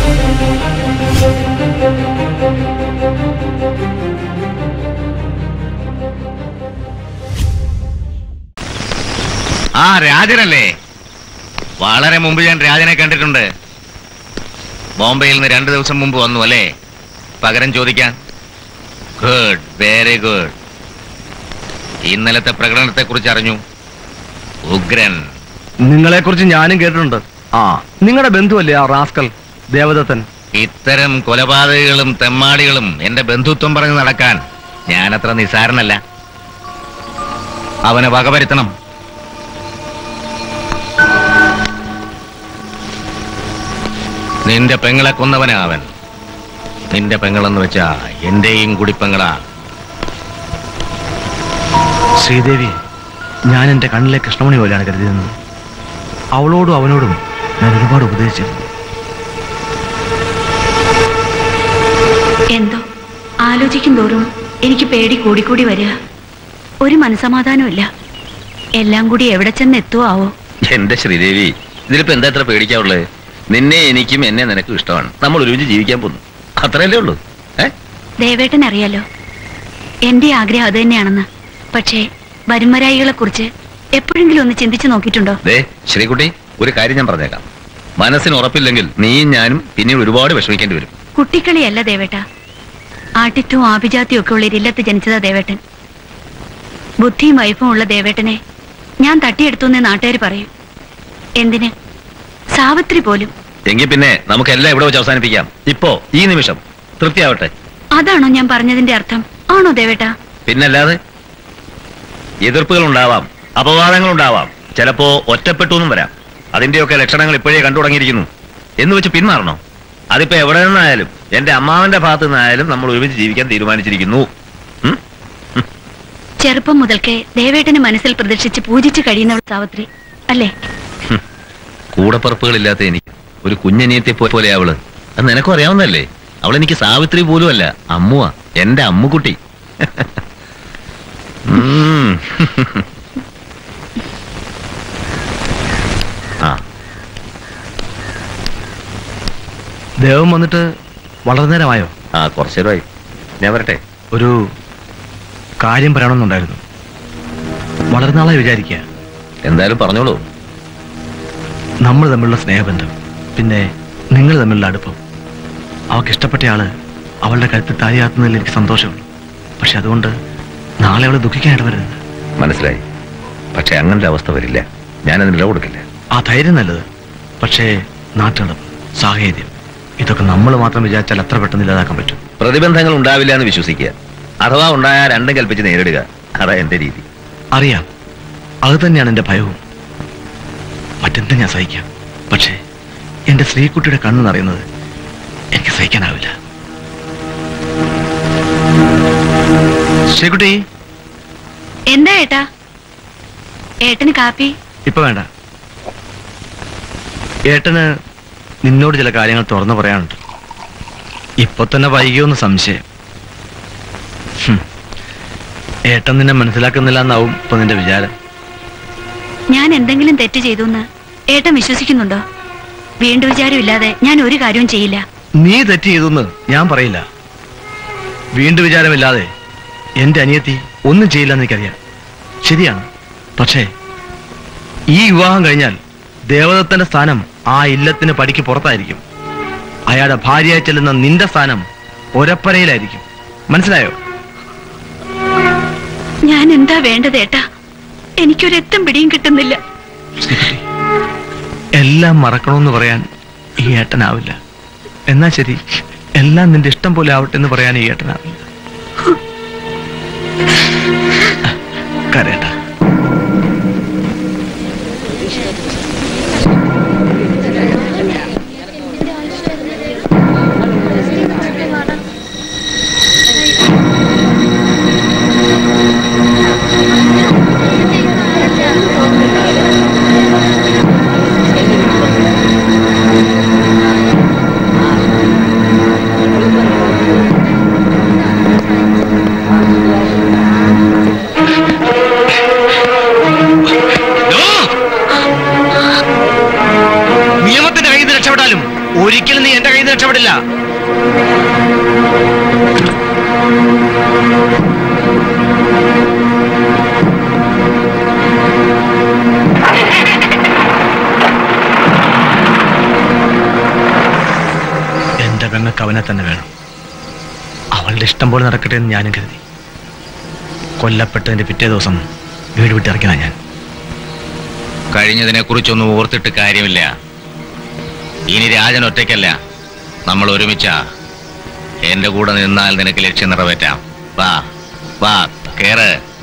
ആ രാജനല്ലേ വളരെ മുമ്പ് ഞാൻ രാജനെ കണ്ടിട്ടുണ്ട് ബോംബെയിൽ നിന്ന് രണ്ടു ദിവസം മുമ്പ് വന്നു അല്ലേ പകരം ചോദിക്കാൻ ഗുഡ് വെരി ഗുഡ് ഇന്നലത്തെ പ്രകടനത്തെ കുറിച്ച് അറിഞ്ഞു ഉഗ്രൻ നിങ്ങളെ കുറിച്ച് ഞാനും കേട്ടിട്ടുണ്ട് ആ നിങ്ങളുടെ ബന്ധുവല്ലേ ആ റാസ്കൽ ദേവദത്തൻ ഇത്തരം കൊലപാതകികളും തെമ്മാടികളും എന്റെ ബന്ധുത്വം പറഞ്ഞ് നടക്കാൻ ഞാനത്ര നിസാരനല്ല അവനെ വകവരുത്തണം നിന്റെ പെങ്ങളെ കൊന്നവനാ അവൻ നിന്റെ പെങ്ങളെന്ന് വെച്ചാ എന്റെയും കൂടി പെങ്ങളാ ശ്രീദേവി ഞാൻ എന്റെ കണ്ണിലെ കൃഷ്ണമണി പോലെയാണ് കരുതിയിരുന്നത് അവളോടും അവനോടും ഞാൻ ഒരുപാട് ഉപദേശിച്ചിരുന്നു എന്തോ ആലോചിക്കും തോറും എനിക്ക് പേടി കൂടിക്കൂടി വരിക ഒരു മനസമാധാനമില്ല എല്ലാം കൂടി എവിടെ ചെന്ന് എത്തുവോ ആവോ എന്റെ ശ്രീദേവി ഇതിലിപ്പോ എന്താ ഇത്ര പേടിക്കാവുള്ളത് നിന്നെ എനിക്കും എന്നെ നിനക്കും ഇഷ്ടമാണ് നമ്മൾ ഒരുമിച്ച് ജീവിക്കാൻ പോകുന്നു അത്രയല്ലേ ഉള്ളൂ ഏ ദേവേട്ടൻ അറിയാലോ എന്റെ ആഗ്രഹം അത് തന്നെയാണെന്ന് പക്ഷേ വരുമരായികളെ കുറിച്ച് എപ്പോഴെങ്കിലും ഒന്ന് ചിന്തിച്ചു നോക്കിയിട്ടുണ്ടോ ദേ ശ്രീകുട്ടി ഒരു കാര്യം ഞാൻ പറഞ്ഞേക്കാം മനസ്സിന് ഉറപ്പില്ലെങ്കിൽ നീയും ഞാനും പിന്നീട് ഒരുപാട് വിഷമിക്കേണ്ടി വരും കുട്ടിക്കളിയല്ല ദേവേട്ട ആട്ടിത്തും ആഭിജാത്തിയും ഒക്കെ ഉള്ള ഇല്ലത്ത് ജനിച്ചതാ ദേവേട്ടൻ ബുദ്ധിയും വൈഫും ഉള്ള ദേവേട്ടനെ ഞാൻ തട്ടിയെടുത്തു എന്നേ നാട്ടുകാർ പറയും എന്തിന് സാവിത്രി പോലും എങ്കിൽ പിന്നെ നമുക്കെല്ലാം ഇവിടെ വെച്ച് അവസാനിപ്പിക്കാം ഇപ്പോ ഈ നിമിഷം തൃപ്തിയാവട്ടെ അതാണോ ഞാൻ പറഞ്ഞതിന്റെ അർത്ഥം ആണോ ദേവേട്ട പിന്നല്ലാതെ എതിർപ്പുകൾ ഉണ്ടാവാം അപവാദങ്ങൾ ഉണ്ടാവാം ചിലപ്പോ ഒറ്റപ്പെട്ടു എന്നും വരാം അതിന്റെയൊക്കെ ലക്ഷണങ്ങൾ ഇപ്പോഴേ കണ്ടു തുടങ്ങിയിരിക്കുന്നു എന്ന് വെച്ച് പിന്മാറണോ അതിപ്പോ എവിടെ നിന്നായാലും എന്റെ അമ്മാവന്റെ ഭാഗത്തു നിന്നായാലും നമ്മൾ ഒരുമിച്ച് ജീവിക്കാൻ തീരുമാനിച്ചിരിക്കുന്നു ഉം? ചെറുപ്പം മുതൽക്കേ ദേവേട്ടന് മനസ്സിൽ പ്രദർശിച്ച് പൂജിച്ചു കഴിയുന്നവൾ സാവിത്രി അല്ലേ കൂടപ്പറപ്പുകളില്ലാത്ത എനിക്ക് ഒരു കുഞ്ഞനിയത്തെ പോലെ അവള് അത് നിനക്കും അറിയാവുന്നല്ലേ അവൾ എനിക്ക് സാവിത്രി പോലും അല്ല അമ്മുവാ എന്റെ അമ്മുക്കുട്ടി ഉം. ആ ദേവം വന്നിട്ട് വളരെ നേരമായോ ആ കുറച്ചു നേരമായി ഞാൻ വരട്ടെ ഒരു കാര്യം പറയണമെന്നുണ്ടായിരുന്നു വളരെ നാളായി വിചാരിക്കുക എന്തായാലും പറഞ്ഞോളൂ നമ്മൾ തമ്മിലുള്ള സ്നേഹബന്ധം പിന്നെ നിങ്ങൾ തമ്മിലുള്ള അടുപ്പം അവൾക്ക് ഇഷ്ടപ്പെട്ട ആള് അവളുടെ കഴുത്ത് താലിയാത്തുന്നതിൽ എനിക്ക് സന്തോഷമുള്ളൂ പക്ഷെ അതുകൊണ്ട് നാളെ അവളെ ദുഃഖിക്കാനായിട്ട് വരരുത് മനസ്സിലായി പക്ഷെ അങ്ങനത്തെ അവസ്ഥ വരില്ല ഞാനതിന് ഇട കൊടുക്കില്ല ആ ധൈര്യം നല്ലത് പക്ഷേ നാട്ടുകളപ്പ് സാഹചര്യം ഇതൊക്കെ നമ്മൾ മാത്രം വിചാരിച്ചാൽ അത്ര പെട്ടെന്ന് ഇല്ലാതാക്കാൻ പറ്റും പ്രതിബന്ധങ്ങൾ ഉണ്ടാവില്ല എന്ന് വിശ്വസിക്കുക അഥവാ ഉണ്ടായാൽ രണ്ടും കൽപ്പിച്ച് നേരിടുക അതാ എന്റെ രീതി അറിയാം അത് തന്നെയാണ് എൻ്റെ ഭയവും മറ്റെന്തും ഞാൻ സഹിക്കാം പക്ഷേ എൻ്റെ ശ്രീകുട്ടിയുടെ കണ്ണ് നിറയുന്നത് എനിക്ക് സഹിക്കാനാവില്ല ശ്രീകുട്ടി എന്താ ഏട്ടാ ഏട്ടന് കാപ്പി ഇപ്പൊ വേണ്ട ഏട്ടന് നിന്നോട് ചില കാര്യങ്ങൾ തുറന്നു പറയാനുണ്ട് ഇപ്പൊ തന്നെ വൈകിയോന്ന് സംശയം ഹും. ഏട്ടൻ നിന്നെ മനസ്സിലാക്കുന്നില്ല എന്നാവും ഇപ്പൊ നിന്റെ വിചാരം ഞാൻ എന്തെങ്കിലും തെറ്റ് ചെയ്തു എന്ന് ഏട്ടൻ വിശ്വസിക്കുന്നുണ്ടോ വീണ്ടും വിചാരമില്ലാതെ ഞാൻ ഒരു കാര്യവും ചെയ്യില്ല നീ തെറ്റ് ചെയ്തെന്ന് ഞാൻ പറയില്ല വീണ്ടും വിചാരമില്ലാതെ എന്റെ അനിയത്തി ഒന്നും ചെയ്യില്ലെന്ന് എനിക്കറിയാം ശരിയാണ് പക്ഷേ ഈ വിവാഹം കഴിഞ്ഞാൽ ദേവദത്തന്റെ സ്ഥാനം ആ ഇല്ലത്തിന് പടിക്ക് പുറത്തായിരിക്കും അയാളുടെ ഭാര്യയായി ചെല്ലുന്ന നിന്റെ സ്ഥാനം ഒരപ്പനയിലായിരിക്കും മനസ്സിലായോ ഞാൻ എന്താ വേണ്ടത് ഏട്ടാ എനിക്കൊരെത്തും പിടിയും കിട്ടുന്നില്ല ശ്രീകുട്ടി എല്ലാം മറക്കണമെന്ന് പറയാൻ ഈ ഏട്ടനാവില്ല എന്നാ ശരി എല്ലാം നിന്റെ ഇഷ്ടം പോലെ ആവട്ടെ എന്ന് പറയാൻ ഈ ഏട്ടനാവില്ല കരയണ്ട നിയമത്തിന്റെ കയ്യിൽ നിന്ന് രക്ഷപ്പെട്ടാലും ഒരിക്കലും നീ എന്റെ കയ്യിൽ നിന്ന് രക്ഷപ്പെടില്ല എന്റെ പെങ്ങൾക്ക് അവനെ തന്നെ വേണം അവളുടെ ഇഷ്ടം പോലെ നടക്കട്ടെ എന്ന് ഞാനും കരുതി കൊല്ലപ്പെട്ടതിന്റെ പിറ്റേ ദിവസം വീട് വിട്ടിറങ്ങിയതാ ഞാൻ കഴിഞ്ഞതിനെ കുറിച്ചൊന്നും ഓർത്തിട്ട് കാര്യമില്ല ഇനി രാജൻ ഒറ്റയ്ക്കല്ല നമ്മൾ ഒരുമിച്ചാ എന്റെ കൂടെ നിന്നാൽ നിനക്ക് ലക്ഷ്യം നിറവേറ്റാം വാ വാ കേറ്